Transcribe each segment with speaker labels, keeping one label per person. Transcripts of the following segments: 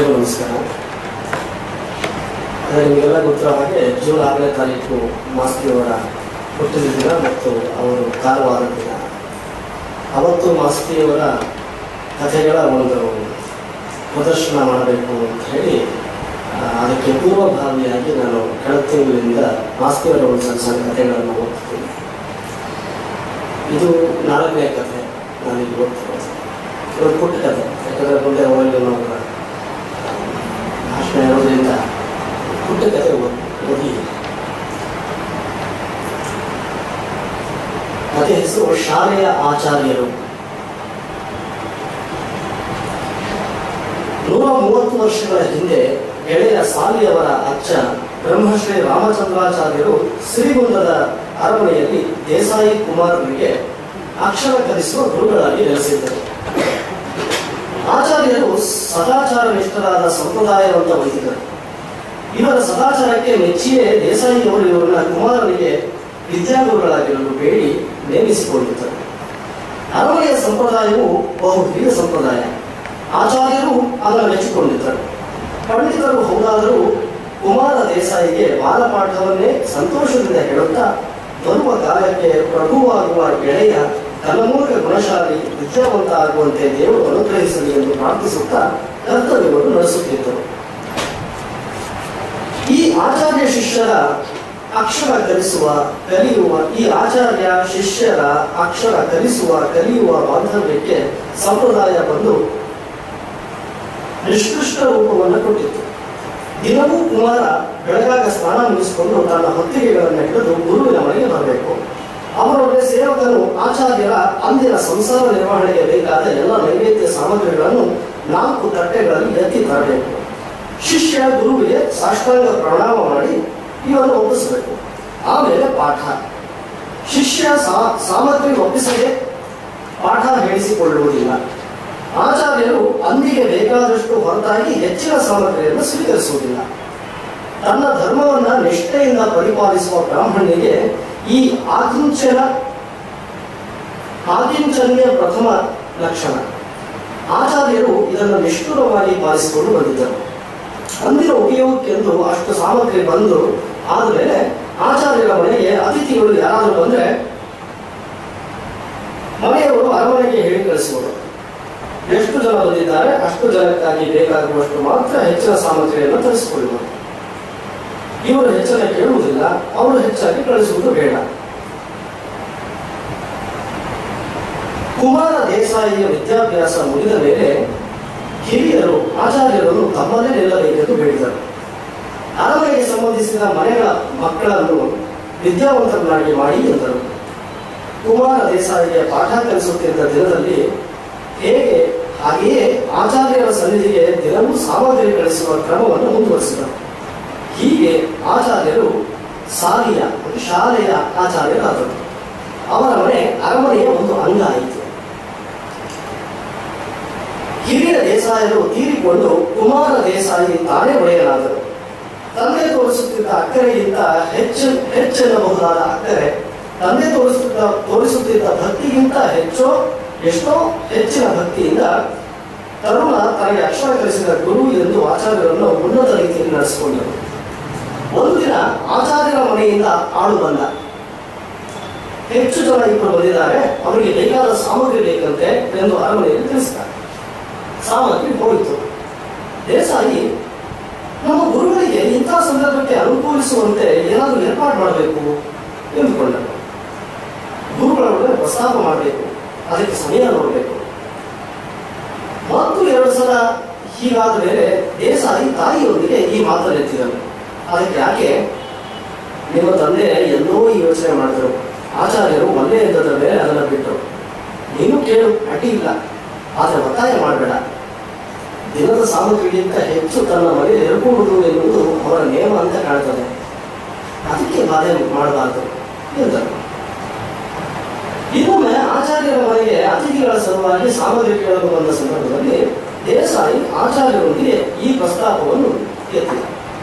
Speaker 1: ಎಲ್ರಿಗೂ ನಮಸ್ಕಾರ ಅದೇ ನಿಮಗೆಲ್ಲ ಗೊತ್ತಿರೋ ಹಾಗೆ ಜೂನ್ ಆರನೇ ತಾರೀಕು ಮಾಸ್ತಿಯವರ ಹುಟ್ಟಿದ ದಿನ ಮತ್ತು ಅವರು ಕಾರವಾರದ ದಿನ ಅವತ್ತು ಮಾಸ್ತಿಯವರ ಕಥೆಗಳ ಒಂದು ಪ್ರದರ್ಶನ ಮಾಡಬೇಕು ಅಂತ ಹೇಳಿ ಆ, ಅದಕ್ಕೆ ಪೂರ್ವಭಾವಿಯಾಗಿ ನಾನು ಕಳೆದ ತಿಂಗಳಿಂದ ಮಾಸ್ತಿಯವರ ಒಂದು ಸಣ್ಣ ಸಣ್ಣ ಕಥೆಗಳನ್ನು ಓದ್ತೀನಿ ಇದು ನಾಲ್ಕನೇ ಕಥೆ ನಾನೀಗ ಓದ್ತಿರೋದು ಒಂದು ಪುಟ್ಟ ಕಥೆ ಯಾಕಂದರೆ ಮುಂದೆ ಅವರಲ್ಲಿ ನಾವು ಭಾಷಣ ಇರೋದ್ರಿಂದ ಪುಟ್ಟ ಕಥೆ ಓದ್- ಓದಿ ಕಥೆ ಹೆಸರು ಶಾಲೆಯ ಆಚಾರ್ಯರು ನೂರ ಮೂವತ್ತು ವರ್ಷಗಳ ಹಿಂದೆ ಗೆಳೆಯ ಸಾಲಿಯವರ ಅಚ್ಚ ಬ್ರಹ್ಮಶ್ರೀ ರಾಮಚಂದ್ರಾಚಾರ್ಯರು ಸಿರಿಗುಂದದ ಅರಮನೆಯಲ್ಲಿ ದೇಸಾಯಿ ಕುಮಾರನಿಗೆ ಅಕ್ಷರ ಕಲಿಸುವ ಗುರುಗಳಾಗಿ ನೆಲೆಸಿದ್ದರು ಆಚಾರ್ಯರು ಸದಾಚಾರ ನಿಷ್ಠರಾದ ಸಂಪ್ರದಾಯವಂತ ವೈದಿಕರು ಇವರ ಸದಾಚಾರಕ್ಕೆ ಮೆಚ್ಚಿಯೇ ದೇಸಾಯಿಯವರು ಇವರನ್ನ ಕುಮಾರನಿಗೆ ವಿದ್ಯಾಗುರುಗಳಾಗಿರಲು ಬೇಡಿ ನೇಮಿಸಿಕೊಂಡಿದ್ದರು ಅರಮನೆಯ ಸಂಪ್ರದಾಯವು ಬಹು ಹಿರಿಯ ಸಂಪ್ರದಾಯ ಆಚಾರ್ಯರು ಅದನ್ನು ಮೆಚ್ಚಿಕೊಂಡಿದ್ದರು ಪಂಡಿತರು ಹೌದಾದರೂ ಕುಮಾರ ದೇಸಾಯಿಗೆ ಬಾಲಪಾಠವನ್ನೇ ಸಂತೋಷದಿಂದ ಹೇಳುತ್ತಾ ಬರುವ ಕಾಲಕ್ಕೆ ಪ್ರಭುವಾಗುವ ಗೆಳೆಯ ತನ್ನ ಮೂಲಕ ಗುಣಶಾಲಿ ವಿದ್ಯಾವಂತ ಆಗುವಂತೆ ದೇವರು ಅನುಗ್ರಹಿಸಲಿ ಎಂದು ಪ್ರಾರ್ಥಿಸುತ್ತಾ ಕರ್ತವ್ಯವನ್ನು ನಡೆಸುತ್ತಿದ್ದರು ಈ ಆಚಾರ್ಯ ಶಿಷ್ಯರ ಅಕ್ಷರ ಕಲಿಸುವ ಕಲಿಯುವ ಈ ಆಚಾರ್ಯ ಶಿಷ್ಯರ ಅಕ್ಷರ ಕಲಿಸುವ ಕಲಿಯುವ ಬಾಂಧವ್ಯಕ್ಕೆ ಸಂಪ್ರದಾಯ ಬಂದು ನಿಷ್ಕೃಷ್ಟ ರೂಪವನ್ನು ಕೊಟ್ಟಿತ್ತು ದಿನವೂ ಕುಮಾರ ಬೆಳಗಾಗ ಸ್ನಾನ ಮುಗಿಸಿಕೊಂಡು ತನ್ನ ಹೊತ್ತಿಗೆಗಳನ್ನು ಹಿಡಿದು ಗುರುವಿನ ಮನೆಗೆ ಬರಬೇಕು ಅವರೊಡನೆ ಸೇವಕನು ಆಚಾರ್ಯರ ಅಂದಿನ ಸಂಸಾರ ನಿರ್ವಹಣೆಗೆ ಬೇಕಾದ ಎಲ್ಲ ನೈವೇದ್ಯ ಸಾಮಗ್ರಿಗಳನ್ನು ನಾಲ್ಕು ತಟ್ಟೆಗಳಲ್ಲಿ ಎತ್ತಿ ತರಬೇಕು ಶಿಷ್ಯ ಗುರುವಿಗೆ ಸಾಷ್ಟಾಂಗ ಪ್ರಣಾಮ ಮಾಡಿ ಇವನ್ನು ಒಪ್ಪಿಸಬೇಕು ಆಮೇಲೆ ಪಾಠ ಶಿಷ್ಯ ಸಾ- ಸಾಮಗ್ರಿ ಒಪ್ಪಿಸದೆ ಪಾಠ ಹೇಳಿಸಿಕೊಳ್ಳುವುದಿಲ್ಲ ಆಚಾರ್ಯರು ಅಂದಿಗೆ ಬೇಕಾದಷ್ಟು ಹೊರತಾಗಿ ಹೆಚ್ಚಿನ ಸಾಮಗ್ರಿಯನ್ನು ಸ್ವೀಕರಿಸುವುದಿಲ್ಲ ತನ್ನ ಧರ್ಮವನ್ನ ನಿಷ್ಠೆಯಿಂದ ಪರಿಪಾಲಿಸುವ ಬ್ರಾಹ್ಮಣನಿಗೆ ಈ ಆಕಿಂಚನ ಆಕಿಂಚನ್ಯ ಪ್ರಥಮ ಲಕ್ಷಣ ಆಚಾರ್ಯರು ಇದನ್ನು ನಿಷ್ಠುರವಾಗಿ ಪಾಲಿಸಿಕೊಂಡು ಬಂದಿದ್ದರು ಅಂದಿನ ಉಪಯೋಗಕ್ಕೆಂದು ಅಷ್ಟು ಸಾಮಗ್ರಿ ಬಂದು ಆದಮೇಲೆ ಆಚಾರ್ಯರ ಮನೆಗೆ ಅತಿಥಿಗಳು ಯಾರಾದರೂ ಬಂದ್ರೆ ಮನೆಯವರು ಅರಮನೆಗೆ ಹೇಳಿ ಕಳಿಸುವರು ಎಷ್ಟು ಜನ ಬಂದಿದ್ದಾರೆ ಅಷ್ಟು ಜನಕ್ಕಾಗಿ ಬೇಕಾಗುವಷ್ಟು ಮಾತ್ರ ಹೆಚ್ಚಿನ ಸಾಮಗ್ರಿಯನ್ನು ತರಿಸಿಕೊಳ್ಳುವರು ಇವರು ಹೆಚ್ಚಾಗಿ ಕೇಳುವುದಿಲ್ಲ ಅವರು ಹೆಚ್ಚಾಗಿ ಕಳಿಸುವುದು ಬೇಡ ಕುಮಾರ ದೇಸಾಯಿಯ ವಿದ್ಯಾಭ್ಯಾಸ ಮುಗಿದ ಮೇಲೆ ಹಿರಿಯರು ಆಚಾರ್ಯರನ್ನು ತಮ್ಮಲ್ಲೇ ನಿಲ್ಲಬೇಕೆಂದು ಹೇಳಿದರು ಅರಮನೆಗೆ ಸಂಬಂಧಿಸಿದ ಮನೆಗಳ ಮಕ್ಕಳನ್ನು ವಿದ್ಯಾವಂತರನ್ನಾಗಿ ಮಾಡಿ ಎಂದರು ಕುಮಾರ ದೇಸಾಯಿಗೆ ಪಾಠ ಕಲಿಸುತ್ತಿದ್ದ ದಿನದಲ್ಲಿ ಹೇಗೆ ಹಾಗೆಯೇ ಆಚಾರ್ಯರ ಸನ್ನಿಧಿಗೆ ದಿನವೂ ಸಾಮಗ್ರಿ ಕಳಿಸುವ ಕ್ರಮವನ್ನು ಮುಂದುವರಿಸಿದರು ಹೀಗೆ ಆಚಾರ್ಯರು ಸಾಲಿಯ ಒಂದು ಶಾಲೆಯ ಆಚಾರ್ಯರಾದರು ಅವರ ಮನೆ ಅರಮನೆಯ ಒಂದು ಅಂಗ ಆಯಿತು ಹಿರಿಯ ದೇಸಾಯರು ತೀರಿಕೊಂಡು ಕುಮಾರ ದೇಸಾಯಿ ತಾನೇ ಒಡೆಯರಾದರು ತಂದೆ ತೋರಿಸುತ್ತಿದ್ದ ಅಕ್ಕರೆಗಿಂತ ಹೆಚ್ಚು ಹೆಚ್ಚೆನ್ನಬಹುದಾದ ಅಕ್ಕರೆ ತಂದೆ ತೋರಿಸುತ್ತಿದ್ದ ತೋರಿಸುತ್ತಿದ್ದ ಭಕ್ತಿಗಿಂತ ಹೆಚ್ಚೋ ಎಷ್ಟೋ ಹೆಚ್ಚಿನ ಭಕ್ತಿಯಿಂದ ತರುಣ ತನಗೆ ಅಕ್ಷರ ಕಲಿಸಿದ ಗುರು ಎಂದು ಆಚಾರ್ಯರನ್ನು ಉನ್ನತ ರೀತಿಯಲ್ಲಿ ನಡೆಸಿಕೊಂಡರು ಒಂದು ದಿನ ಆಚಾರ್ಯರ ಮನೆಯಿಂದ ಆಳು ಬಂದ ಹೆಚ್ಚು ಜನ ಇಬ್ಬರು ಬಂದಿದ್ದಾರೆ ಅವರಿಗೆ ಬೇಕಾದ ಸಾಮಗ್ರಿ ಬೇಕಂತೆ ಎಂದು ಅರಮನೆಯಲ್ಲಿ ತಿಳಿಸಿದ್ದಾರೆ ಸಾಮಗ್ರಿ ಹೋಯಿತು ದೇಸಾಯಿ ನಮ್ಮ ಗುರುಗಳಿಗೆ ಇಂಥ ಸಂದರ್ಭಕ್ಕೆ ಅನುಕೂಲಿಸುವಂತೆ ಏನಾದರೂ ಏರ್ಪಾಡು ಮಾಡಬೇಕು ಎಂದುಕೊಂಡರು ಗುರುಗಳೊಡನೆ ಪ್ರಸ್ತಾಪ ಮಾಡಬೇಕು ಅದಕ್ಕೆ ಸಮಯ ನೋಡಬೇಕು ಮತ್ತು ಎರಡು ಸಲ ಹೀಗಾದ ಮೇಲೆ ದೇಸಾಯಿ ತಾಯಿಯೊಂದಿಗೆ ಈ ಮಾತನ್ನು ಎತ್ತಿದರು ಅದಕ್ಕೆ ಯಾಕೆ ನಿಮ್ಮ ತಂದೆ ಎಲ್ಲೋ ಈ ಯೋಚನೆ ಮಾಡಿದರು ಆಚಾರ್ಯರು ಒಳ್ಳೆಯ ಇದ್ದದ ಮೇಲೆ ಅದನ್ನು ಬಿಟ್ಟರು ನೀನು ಕೇಳು ಅಡ್ಡಿ ಇಲ್ಲ ಆದರೆ ಒತ್ತಾಯ ಮಾಡಬೇಡ ದಿನದ ಸಾಮಗ್ರಿಗಿಂತ ಹೆಚ್ಚು ತನ್ನ ಮನೆಯಲ್ಲಿ ಇರಕೂಡುವುದು ಎನ್ನುವುದು ಅವರ ನಿಯಮ ಅಂತ ಕಾಣ್ತದೆ ಅದಕ್ಕೆ ಬಾಧೆ ಮಾಡಬಾರದು ಎಂದರು ಇನ್ನೊಮ್ಮೆ ಆಚಾರ್ಯರ ಮನೆಗೆ ಅತಿಥಿಗಳ ಸಲುವಾಗಿ ಸಾಮಗ್ರಿ ಕೇಳಲು ಬಂದ ಸಂದರ್ಭದಲ್ಲಿ ದೇಸಾಯಿ ಆಚಾರ್ಯರೊಂದಿಗೆ ಈ ಪ್ರಸ್ತಾಪವನ್ನು ಎತ್ತಿದ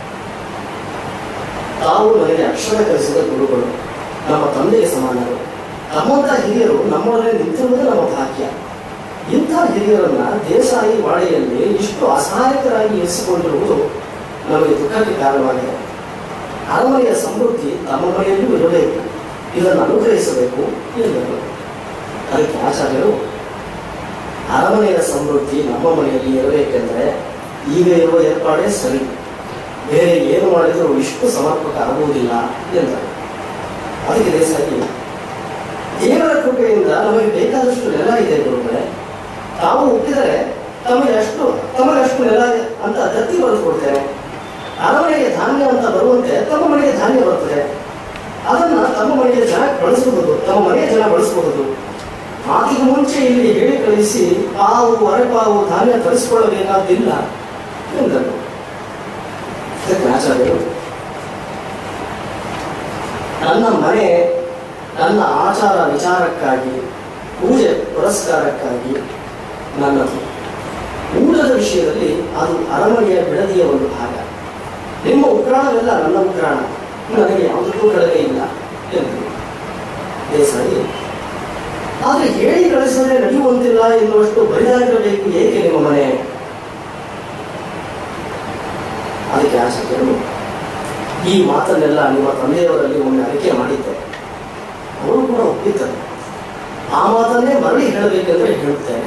Speaker 1: ತಾವು ನನಗೆ ಅಕ್ಷರ ಕಲಿಸಿದ ಗುರುಗಳು ನಮ್ಮ ತಂದೆಗೆ ಸಮಾನರು ತಮ್ಮಂತ ಹಿರಿಯರು ನಮ್ಮೊಡನೆ ನಿಂತಿರುವುದೇ ನಮ್ಮ ಭಾಗ್ಯ ಇಂಥ ಹಿರಿಯರನ್ನ ದೇಸಾಯಿ ವಾಡೆಯಲ್ಲಿ ಇಷ್ಟು ಅಸಹಾಯಕರಾಗಿ ಇರಿಸಿಕೊಂಡಿರುವುದು ನಮಗೆ ದುಃಖಕ್ಕೆ ಕಾರಣವಾಗಿದೆ ಅರಮನೆಯ ಸಮೃದ್ಧಿ ತಮ್ಮ ಮನೆಯಲ್ಲೂ ಇರಬೇಕು ಇದನ್ನು ಅನುಗ್ರಹಿಸಬೇಕು ಎಂದರು ಅದಕ್ಕೆ ಆಚಾರ್ಯರು ಅರಮನೆಯ ಸಮೃದ್ಧಿ ನಮ್ಮ ಮನೆಯಲ್ಲಿ ಇರಬೇಕೆಂದರೆ ಈಗ ಇರುವ ಏರ್ಪಾಡೇ ಸರಿ ಬೇರೆ ಏನು ಮಾಡಿದರೂ ಇಷ್ಟು ಸಮರ್ಪಕ ಆಗುವುದಿಲ್ಲ ಎಂದರು ಅದಕ್ಕೆ ದೇಸಾಯಿ ದೇವರ ಕೃಪೆಯಿಂದ ನಮಗೆ ಬೇಕಾದಷ್ಟು ನೆಲ ಇದೆ ಗುರುಗಳೇ ತಾವು ಒಪ್ಪಿದರೆ ತಮಗೆ ಅಷ್ಟು ತಮಗೆ ಅಷ್ಟು ನೆಲ ಅಂತ ದತ್ತಿ ಬರೆದುಕೊಡ್ತೇನೆ ಅರಮನೆಗೆ ಧಾನ್ಯ ಅಂತ ಬರುವಂತೆ ತಮ್ಮ ಮನೆಗೆ ಧಾನ್ಯ ಬರ್ತದೆ ಅದನ್ನ ತಮ್ಮ ಮನೆಗೆ ಜನ ಬಳಸಬಹುದು ತಮ್ಮ ಮನೆಯ ಜನ ಬಳಸಬಹುದು ಮಾತಿಗೆ ಮುಂಚೆ ಇಲ್ಲಿ ಹೇಳಿ ಕಳಿಸಿ ಪಾವು ಅರೆಪಾವು ಧಾನ್ಯ ತರಿಸಿಕೊಳ್ಳಬೇಕಾದಿಲ್ಲ ಎಂದರು ಅದಕ್ಕೆ ಆಚಾರ್ಯರು ನನ್ನ ಮನೆ ನನ್ನ ಆಚಾರ ವಿಚಾರಕ್ಕಾಗಿ ಪೂಜೆ ಪುರಸ್ಕಾರಕ್ಕಾಗಿ ನನ್ನದು ಊಟದ ವಿಷಯದಲ್ಲಿ ಅದು ಅರಮನೆಯ ಬಿಡದಿಯ ಒಂದು ಭಾಗ ನಿಮ್ಮ ಉಗ್ರಾಣವೆಲ್ಲ ನನ್ನ ಉಗ್ರಾಣ ನನಗೆ ಯಾವುದಕ್ಕೂ ಕಡಿಮೆ ಇಲ್ಲ ಎಂದರು ದೇಸಾಯಿ ಆದರೆ ಹೇಳಿ ಕಳಿಸಿದ್ರೆ ನಡೆಯುವಂತಿಲ್ಲ ಎನ್ನುವಷ್ಟು ಬರಿದಾಗಿರಬೇಕು ಏಕೆ ನಿಮ್ಮ ಮನೆ ಅದಕ್ಕೆ ಆಚಾರ್ಯರು ಈ ಮಾತನ್ನೆಲ್ಲ ನಿಮ್ಮ ತಂದೆಯವರಲ್ಲಿ ಒಮ್ಮೆ ಅರಿಕೆ ಮಾಡಿದ್ದೆ ಅವರು ಕೂಡ ಒಪ್ಪಿದ್ದರು ಆ ಮಾತನ್ನೇ ಮರಳಿ ಹೇಳಬೇಕೆಂದ್ರೆ ಹೇಳುತ್ತೇನೆ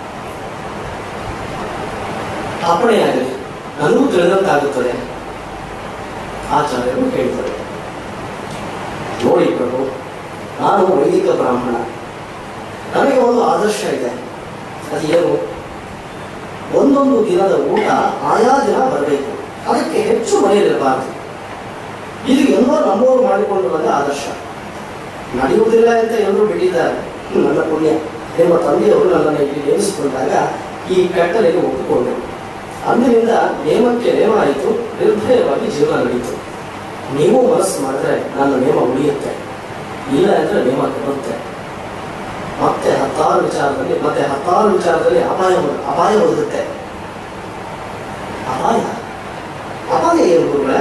Speaker 1: ಅಪ್ಪಣೆಯಾಗಲಿ ನನಗೂ ತಿಳಿದಂತಾಗುತ್ತದೆ ಆಚಾರ್ಯರು ಹೇಳಿದರು ನೋಡಿ ಪ್ರಭು ನಾನು ವೈದಿಕ ಬ್ರಾಹ್ಮಣ ನನಗೆ ಒಂದು ಆದರ್ಶ ಇದೆ ಅದೇನು ಒಂದೊಂದು ದಿನದ ಊಟ ಆಯಾ ದಿನ ಬರಬೇಕು ಅದಕ್ಕೆ ಹೆಚ್ಚು ಮನೆಯಲ್ಲಿರಬಾರದು ಇದು ಎಲ್ಲೋ ನಮ್ಮವರು ಮಾಡಿಕೊಂಡು ಬಂದ ಆದರ್ಶ ನಡೆಯುವುದಿಲ್ಲ ಅಂತ ಎಲ್ಲರೂ ಬಿಟ್ಟಿದ್ದಾರೆ ನನ್ನ ಪುಣ್ಯ ನಿಮ್ಮ ತಂದೆಯವರು ನನ್ನನ್ನು ಇಲ್ಲಿ ನೇಮಿಸಿಕೊಂಡಾಗ ಈ ಕಟ್ಟಲೆಗೆ ಒಪ್ಪಿಕೊಂಡೆ ಅಂದಿನಿಂದ ನೇಮಕ್ಕೆ ನೇಮ ಆಯಿತು ನಿರ್ಭಯವಾಗಿ ಜೀವನ ನಡೆಯಿತು ನೀವು ಮನಸ್ಸು ಮಾಡಿದ್ರೆ ನನ್ನ ನೇಮ ಉಳಿಯುತ್ತೆ ಇಲ್ಲ ಅಂದ್ರೆ ನೇಮ ಕೆಡುತ್ತೆ ಮತ್ತೆ ಹತ್ತಾರು ವಿಚಾರದಲ್ಲಿ ಮತ್ತೆ ಹತ್ತಾರು ವಿಚಾರದಲ್ಲಿ ಅಪಾಯ ಅಪಾಯ ಒದಗುತ್ತೆ ಅಪಾಯ ಅಪಾಯ ಏನು ಗುರುಗಳೇ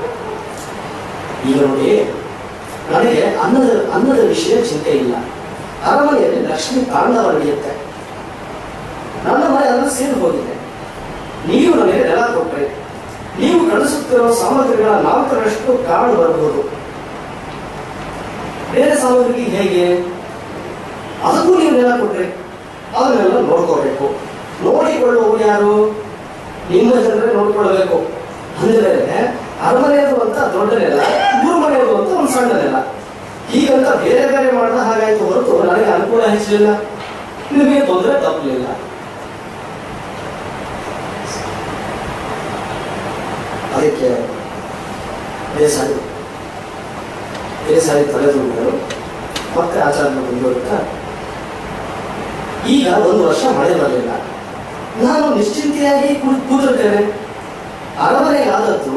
Speaker 1: ಈಗ ನೋಡಿ ನನಗೆ ಅನ್ನದ ಅನ್ನದ ವಿಷಯ ಚಿಂತೆ ಇಲ್ಲ ಅರಮನೆಯಲ್ಲಿ ಲಕ್ಷ್ಮಿ ತಾಂಡವ ನಡೆಯುತ್ತೆ ನನ್ನ ಮನೆ ಅದನ್ನು ಸೇರಿ ಹೋಗಿದೆ ನೀವು ನನಗೆ ನೆಲ ಕೊಟ್ಟರೆ ನೀವು ಕಳಿಸುತ್ತಿರುವ ಸಾಮಗ್ರಿಗಳ ನಾಲ್ಕರಷ್ಟು ಕಾಡು ಬರಬಹುದು ಬೇರೆ ಸಾಮಗ್ರಿ ಹೇಗೆ ಅದಕ್ಕೂ ನೀವು ನೆಲ ಕೊಟ್ರಿ ಅದನ್ನೆಲ್ಲ ನೋಡ್ಕೋಬೇಕು ನೋಡಿಕೊಳ್ಳುವವರು ಯಾರು ನಿಮ್ಮ ಜನರೇ ನೋಡ್ಕೊಳ್ಬೇಕು ಅಂದ್ರೆ ಅರಮನೆಯದು ಅಂತ ದೊಡ್ಡ ನೆಲ ಮೂರು ಮನೆಯದು ಅಂತ ಒಂದು ಸಣ್ಣ ನೆಲ ಹೀಗಂತ ಬೇರೆ ಬೇರೆ ಮಾಡಿದ ಹಾಗಾಯ್ತು ಹೊರತು ನನಗೆ ಅನುಕೂಲ ಹೆಚ್ಚಲಿಲ್ಲ ನಿಮಗೆ ತೊಂದರೆ ತಪ್ಪಲಿಲ್ಲ ಅದಕ್ಕೆ ಬೇಸಾಯಿ ಬೇಸಾಯಿ ತಲೆದೂಡಿದರು ಮತ್ತೆ ಆಚಾರ್ಯ ಮುಂದುವರಿತಾ ಈಗ ಒಂದು ವರ್ಷ ಮಳೆ ಬರಲಿಲ್ಲ ನಾನು ನಿಶ್ಚಿಂತೆಯಾಗಿ ಕೂತ್- ಕೂತಿರ್ತೇನೆ ಅರಮನೆಗಾದದ್ದು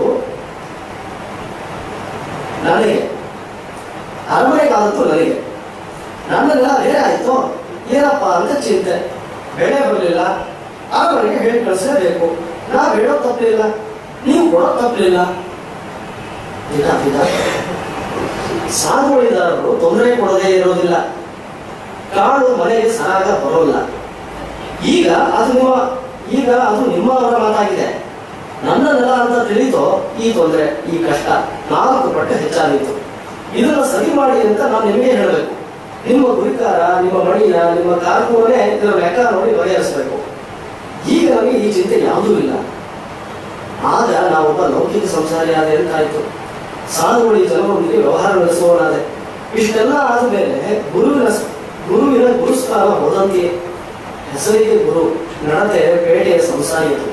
Speaker 1: ನನಗೆ ಅರಮನೆಗಾದದ್ದು ನನಗೆ ನನ್ನೆಲ್ಲ ಬೇರೆ ಆಯ್ತು ಏನಪ್ಪ ಅಂತ ಚಿಂತೆ ಬೆಳೆ ಬರಲಿಲ್ಲ ಅರಮನೆಗೆ ಹೇಳಿ ಕಳಿಸಲೇಬೇಕು ನಾ ಹೇಳೋ ತಪ್ಪಲಿಲ್ಲ ನೀವು ಕೊಡೋ ತಪ್ಪಲಿಲ್ಲ ಇಲ್ಲ ಇಲ್ಲ ಸಾಗುವಳಿದಾರರು ತೊಂದರೆ ಕೊಡದೇ ಇರೋದಿಲ್ಲ ಕಾಳು ಮನೆಗೆ ಸರಾಗ ಬರೋಲ್ಲ ಈಗ ಅದು ನಿಮ್ಮ ಈಗ ಅದು ನಿಮ್ಮವರ ಮಾತಾಗಿದೆ ನನ್ನ ನೆಲ ಅಂತ ತಿಳಿತೋ ಈ ತೊಂದರೆ ಈ ಕಷ್ಟ ನಾಲ್ಕು ಪಟ್ಟು ಹೆಚ್ಚಾಗಿತ್ತು ಇದನ್ನ ಸರಿ ಮಾಡಿ ಅಂತ ನಾನು ನಿಮಗೆ ಹೇಳಬೇಕು ನಿಮ್ಮ ಗುರಿಕಾರ ನಿಮ್ಮ ಮಣಿಯ ನಿಮ್ಮ ಕಾರ್ಕುವನೇ ಇದರ ಲೆಕ್ಕ ನೋಡಿ ಬಗೆಹರಿಸಬೇಕು ಈಗ ನಮಗೆ ಈ ಚಿಂತೆ ಯಾವುದೂ ಇಲ್ಲ ಆಗ ನಾವೊಬ್ಬ ಲೌಕಿಕ ಸಂಸಾರಿ ಆದ ಎಂತಾಯ್ತು ಸಾಧುವಳಿ ಜನರೊಂದಿಗೆ ವ್ಯವಹಾರ ನಡೆಸುವವನಾದೆ ಇಷ್ಟೆಲ್ಲ ಆದಮೇಲೆ ಗುರುವಿನ ಗುರುವಿನ ಗುರುಸ್ಥಾನ ಹೋದಂತೆಯೇ ಹೆಸರಿಗೆ ಗುರು ನಡತೆ ಪೇಟೆಯ ಸಂಸಾರಿಯದು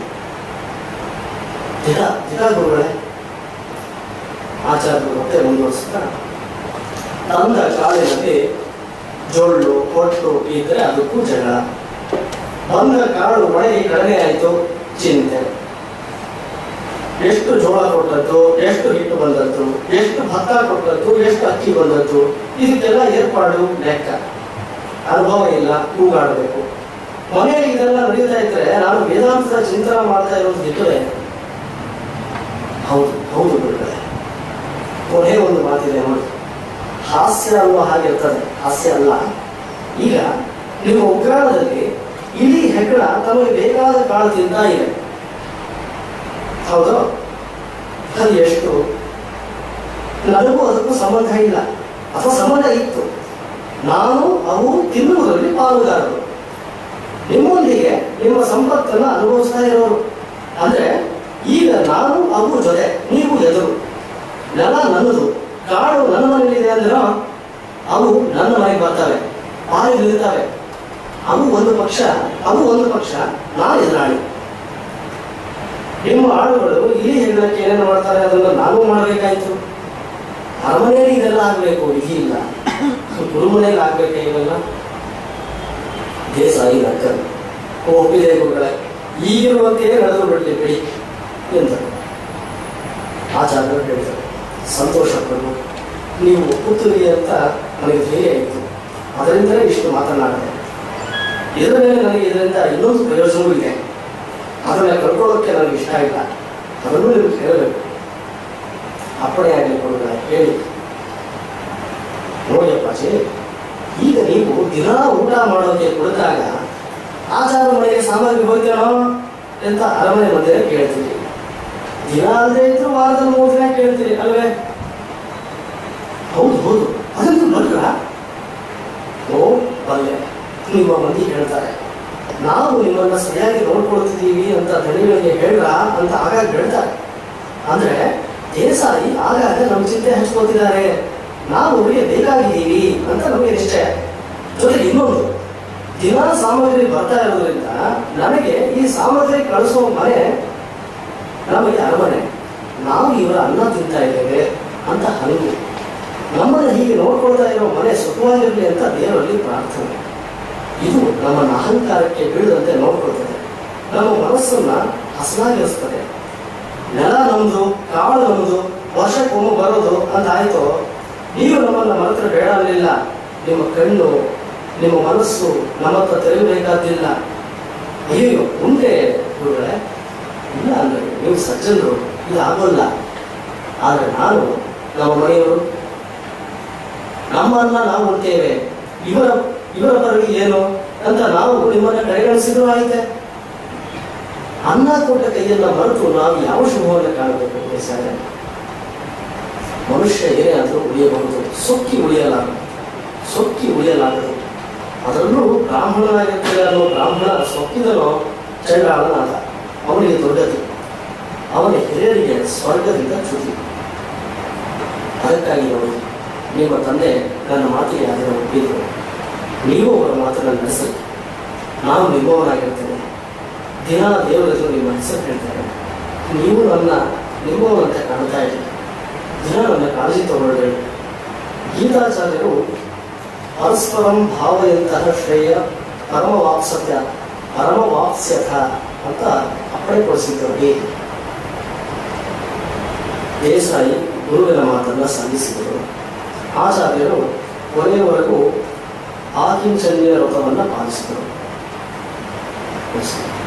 Speaker 1: ದಿಟ ದಿಟ ಗುರುಗಳೇ ಆಚಾರ್ಯರು ಮತ್ತೆ ಮುಂದುವರಿಸ್ತಾ ತಂದ ಕಾಳಿನಲ್ಲಿ ಜೊಳ್ಳು ಕೊಟ್ಟು ಇದ್ರೆ ಅದಕ್ಕೂ ಜಗಳ ಬಂದ ಕಾಳು ಮಳೆಗೆ ಕಡಿಮೆ ಆಯಿತು ಚಿಂತೆ ಎಷ್ಟು ಜೋಳ ಕೊಟ್ಟದ್ದು ಎಷ್ಟು ಹಿಟ್ಟು ಬಂದದ್ದು ಎಷ್ಟು ಭತ್ತ ಕೊಟ್ಟದ್ದು ಎಷ್ಟು ಅಕ್ಕಿ ಬಂದದ್ದು ಇದಕ್ಕೆಲ್ಲ ಏರ್ಪಾಡು ಲೆಕ್ಕ ಅನುಭವ ಇಲ್ಲ ಕೂಗಾಡಬೇಕು ಮನೆಯಲ್ಲಿ ಇದೆಲ್ಲ ನಡೀತಾ ಇದ್ರೆ ನಾನು ವೇದಾಂತದ ಚಿಂತನೆ ಮಾಡ್ತಾ ಇರೋದು ಬಿಟ್ಟರೆ ಹೌದು ಹೌದು ಬಿಡುಗಡೆ ಕೊನೆ ಒಂದು ಮಾತಿದೆ ನೋಡಿ ಹಾಸ್ಯ ಅನ್ನುವ ಹಾಗೆ ಇರ್ತದೆ ಹಾಸ್ಯ ಅಲ್ಲ ಈಗ ನಿಮ್ಮ ಉಗ್ರಾಣದಲ್ಲಿ ಹೆಗ್ಗಣ ತಮಗೆ ಬೇಕಾದ ಕಾಳ ತಿಂತಾ ಇದೆ ಹೌದು ಅದು ಎಷ್ಟು ನನಗೂ ಅದಕ್ಕೂ ಸಂಬಂಧ ಇಲ್ಲ ಅಥವಾ ಸಂಬಂಧ ಇತ್ತು ನಾನು ಅವು ತಿನ್ನುವುದರಲ್ಲಿ ಪಾಲುಗಾರರು ನಿಮ್ಮೊಂದಿಗೆ ನಿಮ್ಮ ಸಂಪತ್ತನ್ನು ಅನುಭವಿಸ್ತಾ ಇರೋರು ಅಂದ್ರೆ ಈಗ ನಾನು ಅವು ಜೊತೆ ನೀವು ಎದುರು ನೆಲ ನನ್ನದು ಕಾಡು ನನ್ನ ಮನೆಯಲ್ಲಿದೆ ಅಂದ್ರೆ ಅವು ನನ್ನ ಮನೆಗೆ ಬರ್ತವೆ ಪಾಯಿ ನಿಲ್ತವೆ ಅವು ಒಂದು ಪಕ್ಷ ಅವು ಒಂದು ಪಕ್ಷ ನಾನು ಎದುರಾಳಿ ನಿಮ್ಮ ಆಳುಗಳು ಇಲ್ಲಿ ಹೆಗ್ಗಳಕ್ಕೆ ಏನೇನು ಮಾಡ್ತಾರೆ ಅದನ್ನು ನಾನು ಮಾಡಬೇಕಾಯ್ತು ಅರಮನೆಯಲ್ಲಿ ಇದೆಲ್ಲ ಆಗಬೇಕು ಇಲ್ಲಿ ಇಲ್ಲ ಗುರುಮನೆಯಲ್ಲಿ ಆಗ್ಬೇಕಾ ಇವೆಲ್ಲ ದೇಸಾಯಿ ನಕ್ಕರು ಒಪ್ಪಿದೆ ಗುರುಗಳೇ ಈಗಿರುವಂತೆಯೇ ನಡೆದು ಬಿಡಲಿ ಬಿಡಿ ಎಂದರು ಆಚಾರ್ಯರು ಹೇಳಿದರು ಸಂತೋಷ ಪಡು ನೀವು ಒಪ್ಪುತ್ತೀರಿ ಅಂತ ನನಗೆ ಧೈರ್ಯ ಇತ್ತು ಅದರಿಂದಲೇ ಇಷ್ಟು ಮಾತನಾಡಿದೆ ಇದರ ಮೇಲೆ ನನಗೆ ಇದರಿಂದ ಇನ್ನೊಂದು ಪ್ರಯೋಜನವೂ ಇದೆ ಅದನ್ನ ಕಳ್ಕೊಳ್ಳೋಕ್ಕೆ ನನಗೆ ಇಷ್ಟ ಇಲ್ಲ ಅದನ್ನು ನೀವು ಹೇಳಬೇಕು ಅಪ್ಪಣೆ ಆಗಲಿ ಕೊಡುಗ ಹೇಳಿ ನೋಡಿ ಅಪ್ಪಾಜಿ ಈಗ ನೀವು ದಿನ ಊಟ ಮಾಡೋಕೆ ಕುಳಿತಾಗ ಆಚಾರ ಮನೆಗೆ ಸಾಮಗ್ರಿ ಹೋಗ್ತೇನೋ ಅಂತ ಅರಮನೆ ಮಂದಿರ ಕೇಳ್ತೀರಿ ದಿನ ಅಲ್ಲದೆ ಇದ್ರು ವಾರದಲ್ಲಿ ಮೂರು ದಿನ ಕೇಳ್ತೀರಿ ಅಲ್ವೇ ಹೌದು ಹೌದು ಅದನ್ನು ಬಲ್ರ ಓ ಬಲ್ಲೆ ನಿಮ್ಮ ಮಂದಿ ಹೇಳ್ತಾರೆ ನಾವು ನಿಮ್ಮನ್ನ ಸರಿಯಾಗಿ ನೋಡ್ಕೊಳ್ತಿದ್ದೀವಿ ಅಂತ ದಣಿಗಳಿಗೆ ಹೇಳ್ರ ಅಂತ ಆಗಾಗ ಹೇಳ್ತಾರೆ ಅಂದ್ರೆ ದೇಸಾಯಿ ಆಗಾಗ ನಮ್ಮ ಚಿಂತೆ ಹಂಚ್ಕೊತಿದ್ದಾರೆ ನಾವು ಅವರಿಗೆ ಬೇಕಾಗಿದ್ದೀವಿ ಅಂತ ನಮಗೆ ನಿಶ್ಚಯ ಜೊತೆಗೆ ಇನ್ನೊಂದು ದಿನ ಸಾಮಗ್ರಿ ಬರ್ತಾ ಇರೋದ್ರಿಂದ ನನಗೆ ಈ ಸಾಮಗ್ರಿ ಕಳಿಸೋ ಮನೆ ನಮಗೆ ಅರಮನೆ ನಾವು ಇವರ ಅನ್ನ ತಿಂತಾ ಇದ್ದೇವೆ ಅಂತ ಹಂಗು ನಮ್ಮನ್ನು ಹೀಗೆ ನೋಡ್ಕೊಳ್ತಾ ಇರೋ ಮನೆ ಸುಖವಾಗಿರಲಿ ಅಂತ ದೇವರಲ್ಲಿ ಪ್ರಾರ್ಥನೆ ಇದು ನಮ್ಮನ್ನ ಅಹಂಕಾರಕ್ಕೆ ಬೀಳದಂತೆ ನೋಡ್ಕೊಳ್ತದೆ ನಮ್ಮ ಮನಸ್ಸನ್ನ ಹಸನಾಗಿರಿಸ್ತದೆ ನೆಲ ನಮ್ದು ಕಾಳು ನಮ್ದು ವರ್ಷಕ್ಕೊಮ್ಮೆ ಬರೋದು ಅಂತ ಆಯ್ತು ನೀವು ನಮ್ಮನ್ನ ಮರೆತರೆ ಬೇಡ ಅನ್ನಲಿಲ್ಲ ನಿಮ್ಮ ಕಣ್ಣು ನಿಮ್ಮ ಮನಸ್ಸು ನಮ್ಮ ಹತ್ರ ತೆರಬೇಕಾದಿಲ್ಲ ಅಯ್ಯೋ ಉಂಟೆ ಗುರುಗಳೇ ಇಲ್ಲ ಅಂದ್ರೆ ನೀವು ಸಜ್ಜನರು ಇದು ಆಗೋಲ್ಲ ಆದ್ರೆ ನಾನು ನಮ್ಮ ಮನೆಯವರು ನಮ್ಮನ್ನ ನಾವು ಉಣ್ತೇವೆ ಇವರ ಇವರ ಬರಲಿ ಏನು ಅಂತ ನಾವು ನಿಮ್ಮನ್ನ ಕಡೆಗಣಿಸಿದ್ರು ಆಯ್ತೆ ಅನ್ನ ಕೊಟ್ಟ ಕೈಯನ್ನ ಮರೆತು ನಾವು ಯಾವ ಶುಭವನ್ನು ಕಾಣಬೇಕು ದೇಸಾಯ ಮನುಷ್ಯ ಏನೇ ಆದರೂ ಉಳಿಯಬಹುದು ಸೊಕ್ಕಿ ಉಳಿಯಲಾರದು ಸೊಕ್ಕಿ ಉಳಿಯಲಾಗದು ಅದರಲ್ಲೂ ಬ್ರಾಹ್ಮಣನಾಗಿರ್ತಾರೆ ಅನ್ನೋ ಬ್ರಾಹ್ಮಣ ಸೊಕ್ಕಿದನೋ ಚಂಡಾಳನಾದ ಅವನಿಗೆ ದೊಡ್ಡದು ಅವನ ಹಿರಿಯರಿಗೆ ಸ್ವರ್ಗದಿಂದ ಚ್ಯುತಿ ಅದಕ್ಕಾಗಿ ನೋಡಿ ನಿಮ್ಮ ತಂದೆ ನನ್ನ ಮಾತಿಗೆ ಅದನ್ನು ಒಪ್ಪಿದ್ರು ನೀವು ಅವರ ಮಾತನ್ನು ನಡೆಸಿ ನಾನು ನಿಮ್ಮವನಾಗಿರ್ತೇನೆ ದಿನ ದೇವರ ಎದುರು ನಿಮ್ಮ ಹೆಸರು ಹೇಳ್ತೇನೆ ನೀವು ನನ್ನ ನಿಮ್ಮವನಂತೆ ಕಾಣ್ತಾ ಇದ್ದೀರಿ ದಿನ ನನ್ನ ಕಾಳಜಿ ತಗೊಳ್ಳಿ ಗೀತಾಚಾರ್ಯರು ಪರಸ್ಪರಂ ಭಾವಯಂತಹ ಶ್ರೇಯ ಪರಮವಾಪ್ಸತ್ಯ ಪರಮವಾಪ್ಸ್ಯಥ ಅಂತ ಅಪ್ಪಣೆ ಕೊಡಿಸಿದ್ರು ಹೇಗೆ ದೇಸಾಯಿ ಗುರುವಿನ ಮಾತನ್ನ ಸಲ್ಲಿಸಿದರು ಆಚಾರ್ಯರು ಕೊನೆಯವರೆಗೂ ಆಕಿಂಚನ್ಯ ವ್ರತವನ್ನು ಪಾಲಿಸಿದರು